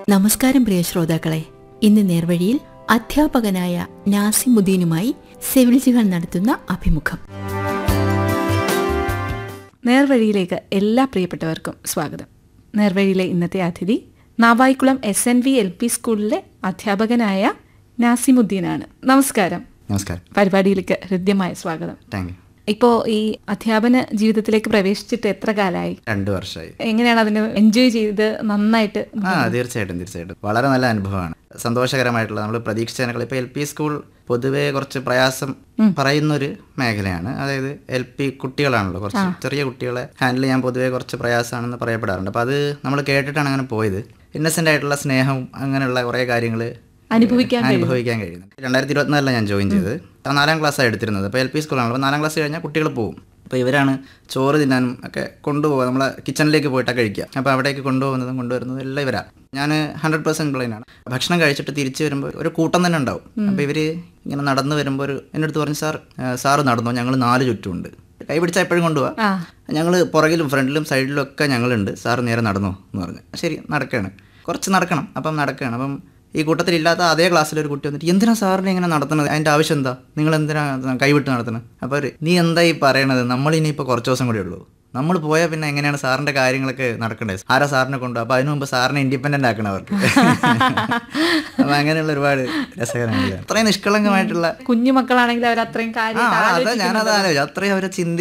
നമസ്കാരം പ്രിയ ശ്രോതാക്കളെ ഇന്ന് നേർവഴിയിൽ അധ്യാപകനായ നാസിമുദ്ദീനുമായി സിവിൽ ജിഹാൻ നടത്തുന്ന അഭിമുഖം നേർവഴിയിലേക്ക് എല്ലാ പ്രിയപ്പെട്ടവർക്കും സ്വാഗതം നേർവഴിയിലെ ഇന്നത്തെ അതിഥി Navaikulam S N V L P സ്കൂളിലെ അധ്യാപകനായ നാസിമുദ്ദീനാണ് നമസ്കാരം നമസ്കാരം പരിപാടിയിലേക്ക് ഹൃദ്യമായ സ്വാഗതം താങ്ക് യു ഇപ്പോൾ ഈ അധ്യാപന ജീവിതത്തിലേക്ക് പ്രവേശിച്ചിട്ട് എത്ര കാലമായി രണ്ട് വർഷമായി എങ്ങനെയാണ് അതിനെ എൻജോയ് ചെയ്ത് നന്നായിട്ട് ആ തീർച്ചയായിട്ടും തീർച്ചയായിട്ടും വളരെ നല്ല അനുഭവമാണ് സന്തോഷകരമായിട്ടുള്ള നമ്മൾ പ്രതീക്ഷിച്ചതിനേക്കാൾ ഇപ്പോൾ എൽ പി സ്കൂൾ പൊതുവേ കുറച്ച് പ്രയാസം പറയുന്നൊരു മേഖലയാണ് അതായത് എൽ പി കുട്ടികളാണല്ലോ കുറച്ച് ചെറിയ കുട്ടികളെ ഹാൻഡിൽ ചെയ്യാൻ പൊതുവേ കുറച്ച് പ്രയാസമാണെന്ന് പറയപ്പെടാറുണ്ട് അപ്പോൾ അത് നമ്മൾ കേട്ടിട്ടാണ് അങ്ങനെ പോയത് ഇന്നസെൻ്റ് ആയിട്ടുള്ള സ്നേഹവും അങ്ങനെയുള്ള കുറേ കാര്യങ്ങൾ അനുഭവിക്കാൻ അനുഭവിക്കാൻ കഴിയുന്നത് രണ്ടായിരത്തി ഇരുപത്തിനാലിലാണ് ഞാൻ ജോയിൻ ചെയ്തത് അപ്പോൾ നാലാം ക്ലാസ്സാണ് എടുത്തിരുന്നത് അപ്പോൾ എൽ പി സ്കൂളാണ് അപ്പോൾ നാലാം ക്ലാസ് കഴിഞ്ഞാൽ കുട്ടികൾ പോകും അപ്പോൾ ഇവരാണ് ചോറ് തിന്നാനും ഒക്കെ കൊണ്ടുപോകുക നമ്മളെ കിച്ചണിലേക്ക് പോയിട്ടാണ് കഴിക്കുക അപ്പോൾ അവിടേക്ക് കൊണ്ടുപോകുന്നതും കൊണ്ടുവരുന്നതും എല്ലാം ഇവരാണ് ഞാൻ ഹൺഡ്രഡ് പെർസെൻറ്റ് ബ്ലൈനാണ് ഭക്ഷണം കഴിച്ചിട്ട് തിരിച്ച് വരുമ്പോൾ ഒരു കൂട്ടം തന്നെ ഉണ്ടാവും അപ്പോൾ ഇവർ ഇങ്ങനെ നടന്നു വരുമ്പോൾ ഒരു എൻ്റെ അടുത്ത് പറഞ്ഞു സാർ സാറ് നടന്നോ ഞങ്ങൾ നാല് ചുറ്റുമുണ്ട് കൈ പിടിച്ചാൽ എപ്പോഴും കൊണ്ടുപോകാം ആ ഞങ്ങൾ പുറകിലും ഫ്രണ്ടിലും സൈഡിലും ഒക്കെ ഞങ്ങളുണ്ട് സാറ് നേരെ നടന്നോ എന്ന് പറഞ്ഞു ശരി നടക്കുകയാണ് കുറച്ച് നടക്കണം അപ്പം നടക്കുകയാണ് അപ്പം ഈ കൂട്ടത്തിലില്ലാത്ത അതേ ക്ലാസ്സിൽ ഒരു കുട്ടി വന്നിട്ട് എന്തിനാ സാറിനെ ഇങ്ങനെ നടത്തുന്നത് അതിൻ്റെ ആവശ്യം എന്താ നിങ്ങൾ എന്തിനാ കൈവിട്ട് നടത്തുന്നത് അപ്പോൾ അവര്, നീ എന്താ ഈ പറയണത് നമ്മൾ ഇനിയിപ്പോൾ കുറച്ച് ദിവസം കൂടെ ഉള്ളൂ നമ്മൾ പോയാൽ പിന്നെ എങ്ങനെയാണ് സാറിൻ്റെ കാര്യങ്ങളൊക്കെ നടക്കേണ്ടത് ആരാ സാറിനെ കൊണ്ടു അപ്പോൾ അതിനു മുമ്പ് സാറിനെ ഇൻഡിപെൻഡൻ്റ് ആക്കണം അവർക്ക് അപ്പം അങ്ങനെയുള്ള ഒരുപാട് രസകരമാണ് അത്രയും നിഷ്കളങ്കമായിട്ടുള്ള കുഞ്ഞു മക്കളാണെങ്കിൽ അവർ അത്രയും ആ കാര്യം അതാ ഞാനത് ആലോചിച്ചു അത്രയും അവരെ ചിന്തി